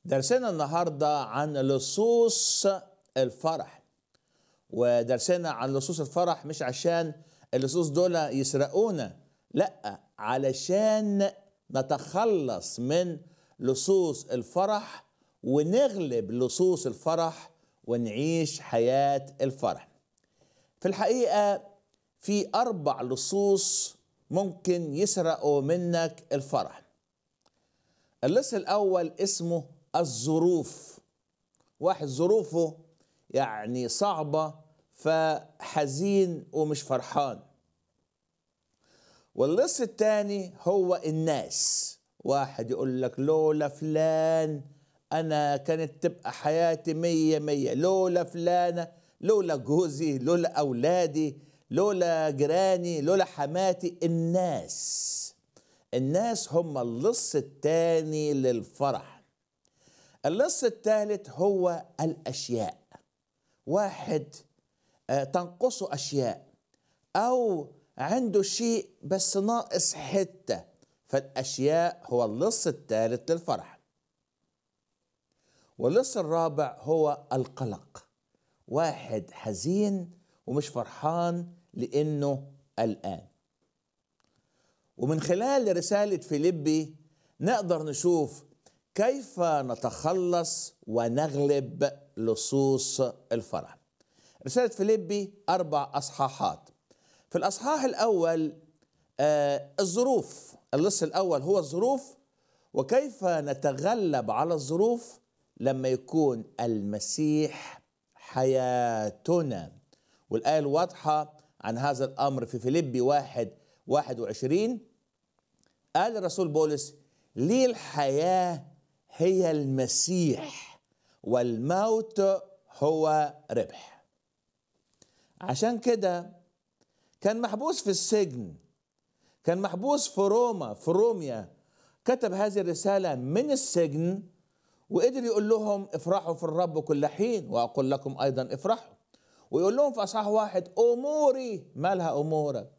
درسنا النهارده عن لصوص الفرح ودرسنا عن لصوص الفرح مش عشان اللصوص دول يسرقونا لا علشان نتخلص من لصوص الفرح ونغلب لصوص الفرح ونعيش حياة الفرح في الحقيقة في أربع لصوص ممكن يسرقوا منك الفرح اللص الأول اسمه الظروف واحد ظروفه يعني صعبة فحزين ومش فرحان واللص الثاني هو الناس واحد يقول لك لولا فلان أنا كانت تبقى حياتي مية مية لولا فلانة لولا جوزي لولا أولادي لولا جيراني لولا حماتي الناس الناس هم اللص الثاني للفرح اللص الثالث هو الأشياء واحد آه، تنقصه أشياء أو عنده شيء بس ناقص حتة فالأشياء هو اللص الثالث للفرح واللص الرابع هو القلق واحد حزين ومش فرحان لأنه قلقان ومن خلال رسالة فيليبي نقدر نشوف كيف نتخلص ونغلب لصوص الفرح رسالة فيليبي أربع أصحاحات في الأصحاح الأول آه الظروف اللص الأول هو الظروف وكيف نتغلب على الظروف لما يكون المسيح حياتنا والآية الواضحة عن هذا الأمر في فيليبي واحد واحد وعشرين قال الرسول بولس لي الحياة هي المسيح والموت هو ربح عشان كده كان محبوس في السجن كان محبوس في روما في روميا كتب هذه الرسالة من السجن وقدر يقول لهم افرحوا في الرب كل حين وأقول لكم أيضا افرحوا ويقول لهم في أصحاح واحد أموري مالها أمورك